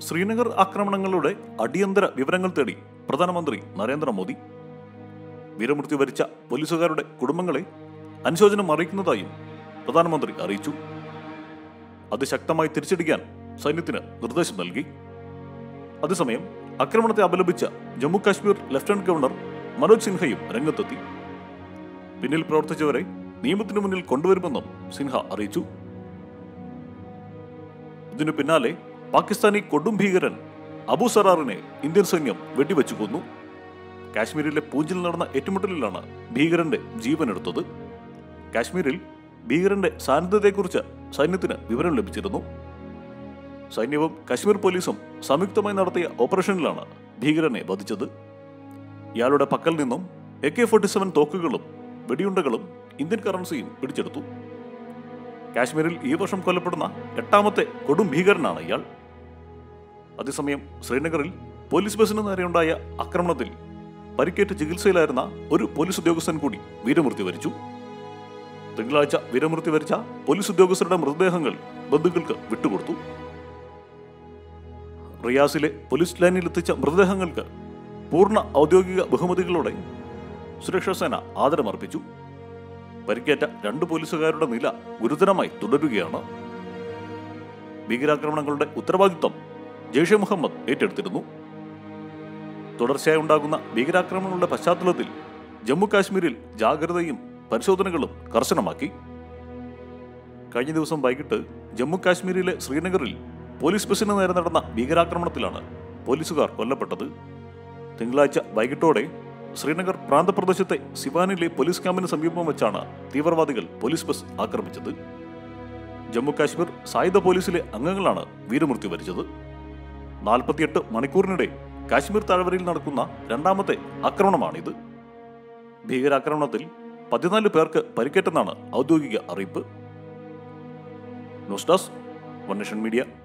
ശ്രീനഗർ ആക്രമണങ്ങളുടെ അടിയന്തര വിവരങ്ങൾ തേടി പ്രധാനമന്ത്രി നരേന്ദ്രമോദി വീരമൃത്യു വരിച്ച പോലീസുകാരുടെ കുടുംബങ്ങളെ അനുശോചനം അറിയിക്കുന്നതായും പ്രധാനമന്ത്രി അറിയിച്ചു അതിശക്തമായി തിരിച്ചടിക്കാൻ സൈന്യത്തിന് നിർദ്ദേശം നൽകി അതേസമയം ആക്രമണത്തെ അപലപിച്ച ജമ്മു കാശ്മീർ ലഫ്റ്റനന്റ് ഗവർണർ മനോജ് സിൻഹയും രംഗത്തെത്തി പിന്നിൽ പ്രവർത്തിച്ചവരെ നിയമത്തിന് മുന്നിൽ കൊണ്ടുവരുമെന്നും സിൻഹ അറിയിച്ചു ഇതിനു പിന്നാലെ പാകിസ്ഥാനി കൊടും ഭീകരൻ അബു സറാറിനെ ഇന്ത്യൻ സൈന്യം വെടിവെച്ചു കൊന്നു കാശ്മീരിലെ പൂഞ്ചിൽ നടന്ന ഏറ്റുമുട്ടലിലാണ് ഭീകരന്റെ ജീവനെടുത്തത് കാശ്മീരിൽ ഭീകരന്റെ സാന്നിധ്യത്തെക്കുറിച്ച് സൈന്യത്തിന് വിവരം ലഭിച്ചിരുന്നു സൈന്യവും കാശ്മീർ പോലീസും സംയുക്തമായി നടത്തിയ ഓപ്പറേഷനിലാണ് ഭീകരനെ വധിച്ചത് ഇയാളുടെ പക്കൽ നിന്നും എ കെ ഫോർട്ടി സെവൻ തോക്കുകളും വെടിയുണ്ടകളും ഇന്ത്യൻ കറൻസിയും പിടിച്ചെടുത്തു കാശ്മീരിൽ ഈ വർഷം കൊല്ലപ്പെടുന്ന എട്ടാമത്തെ കൊടും ഭീകരനാണ് ഇയാൾ അതേസമയം ശ്രീനഗറിൽ പോലീസ് ബസിന് നേരെയുണ്ടായ ആക്രമണത്തിൽ പരിക്കേറ്റ് ചികിത്സയിലായിരുന്ന ഒരു പോലീസ് ഉദ്യോഗസ്ഥൻ കൂടി വീരമൃത്യു വരിച്ചു തിങ്കളാഴ്ച വീരമൃത്യു വരിച്ച പോലീസ് ഉദ്യോഗസ്ഥരുടെ മൃതദേഹങ്ങൾ ബന്ധുക്കൾക്ക് വിട്ടുകൊടുത്തു റിയാസിലെ പോലീസ് ലൈനിൽ എത്തിച്ച മൃതദേഹങ്ങൾക്ക് പൂർണ്ണ ഔദ്യോഗിക ബഹുമതികളോടെ സുരക്ഷാ സേന ആദരമർപ്പിച്ചു പരിക്കേറ്റ രണ്ട് പോലീസുകാരുടെ നില ഗുരുതരമായി തുടരുകയാണ് ഭീകരാക്രമണങ്ങളുടെ ഉത്തരവാദിത്വം ജെയ്ഷെ മുഹമ്മദ് ഏറ്റെടുത്തിരുന്നു തുടർച്ചയായി ഉണ്ടാകുന്ന ഭീകരാക്രമണങ്ങളുടെ പശ്ചാത്തലത്തിൽ ജമ്മു കാശ്മീരിൽ ജാഗ്രതയും പരിശോധനകളും കർശനമാക്കി കഴിഞ്ഞ ദിവസം വൈകിട്ട് ജമ്മു കാശ്മീരിലെ ശ്രീനഗറിൽ പോലീസ് ബസിന് നേരെ നടന്ന ഭീകരാക്രമണത്തിലാണ് പോലീസുകാർ കൊല്ലപ്പെട്ടത് തിങ്കളാഴ്ച വൈകിട്ടോടെ ശ്രീനഗർ പ്രാന്തപ്രദേശത്തെ സിവാനിലെ പോലീസ് ക്യാമ്പിന് സമീപം വെച്ചാണ് തീവ്രവാദികൾ പോലീസ് ബസ് ആക്രമിച്ചത് ജമ്മു കാശ്മീർ സായുധ പോലീസിലെ അംഗങ്ങളാണ് വീരമൃത്യു വരിച്ചത് നാൽപ്പത്തിയെട്ട് മണിക്കൂറിനിടെ കാശ്മീർ താഴ്വരയിൽ നടക്കുന്ന രണ്ടാമത്തെ ആക്രമണമാണിത് ഭീകരാക്രമണത്തിൽ പതിനാല് പേർക്ക് പരിക്കേറ്റെന്നാണ് ഔദ്യോഗിക അറിയിപ്പ് news desk one nation media